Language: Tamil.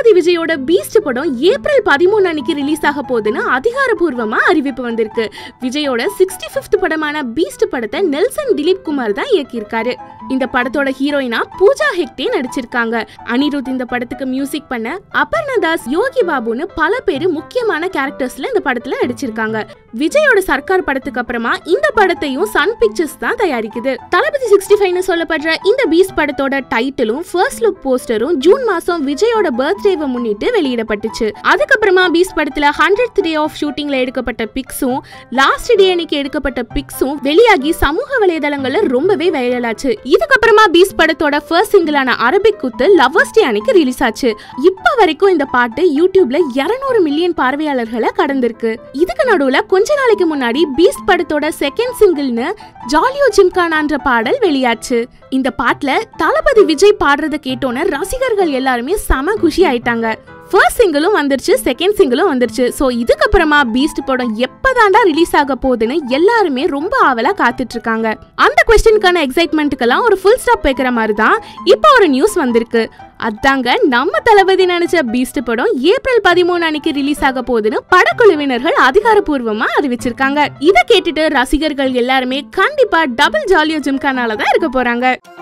தளபதி விஜயோட பீஸ்ட் படம் ஏப்ரல் பதிமூணு அன்னைக்கு ரிலீஸ் ஆக போகுதுன்னு அதிகாரப்பூர்வமா அறிவிப்பு வந்திருக்கு விஜயோட சிக்ஸ்டி ஃபிஃப்த் படமான பீஸ்ட் படத்தை நெல்சன் திலீப் குமார் தான் இயக்கியிருக்காரு இந்த படத்தோட ஹீரோயினா பூஜா ஹெக்டே நடிச்சிருக்காங்க அனிருத் இந்த படத்துக்கு மியூசிக் பண்ண அபர்ணா தாஸ் யோகி பாபுன்னு பல பேரு முக்கியமான கேரக்டர்ஸ்ல இந்த படத்துல நடிச்சிருக்காங்க விஜயோட சர்க்கார் படத்துக்கு அப்புறமா இந்த படத்தையும் சன் பிக்சர்ஸ் தான் தயாரிக்குது தளபதி சிக்ஸ்டி ஃபைவ்னு சொல்லப்படுற இந்த பீஸ் படத்தோட டைட்டிலும் ஃபர்ஸ்ட் லுக் போஸ்டரும் ஜூன் மாசம் விஜயோட பர்த்டேவை முன்னிட்டு வெளியிடப்பட்டுச்சு அதுக்கப்புறமா பீஸ் படத்துல ஹண்ட்ரட் டே ஆஃப் ஷூட்டிங்ல எடுக்கப்பட்ட பிக்ஸும் லாஸ்ட் டே அன்னைக்கு எடுக்கப்பட்ட பிக்ஸும் வெளியாகி சமூக வலைதளங்கள்ல ரொம்பவே வைரல் ஆச்சு இதுக்கப்புறமா பீஸ் படத்தோட ஃபர்ஸ்ட் சிங்கிளான அரபிக் குத்து லவ்வர்ஸ் டே அன்னைக்கு ரிலீஸ் ஆச்சு இப்ப வரைக்கும் இந்த பாட்டு யூடியூப்ல 200 மில்லியன் பார்வையாளர்களை கடந்திருக்கு இதுக்கு நடுவுல கொஞ்ச நாளைக்கு முன்னாடி பீஸ் படத்தோட செகண்ட் சிங்கிள்னு ஜாலியோ ஜிம்கானான்ற பாடல் வெளியாச்சு இந்த பாட்டுல தளபதி விஜய் பாடுறத கேட்டோன்னு ரசிகர்கள் எல்லாருமே செம குஷி ஆயிட்டாங்க ஃபர்ஸ்ட் சிங்கிளும் வந்துருச்சு செகண்ட் சிங்கிளும் வந்துருச்சு ஸோ இதுக்கப்புறமா பீஸ்ட் படம் எப்பதாண்டா ரிலீஸ் ஆக போகுதுன்னு எல்லாருமே ரொம்ப ஆவலா காத்துட்டு இருக்காங்க அந்த கொஸ்டினுக்கான எக்ஸைட்மெண்ட்டுக்கெல்லாம் ஒரு ஃபுல் ஸ்டாப் வைக்கிற மாதிரி தான் இப்போ ஒரு நியூஸ் வந்திருக்கு அதாங்க நம்ம தளபதி நினைச்ச பீஸ்ட் படம் ஏப்ரல் பதிமூணு அன்னைக்கு ரிலீஸ் ஆக போகுதுன்னு படக்குழுவினர்கள் அதிகாரப்பூர்வமா அறிவிச்சிருக்காங்க இதை கேட்டுட்டு ரசிகர்கள் எல்லாருமே கண்டிப்பா டபுள் ஜாலியோ ஜிம்கானால தான் இருக்க போறாங்க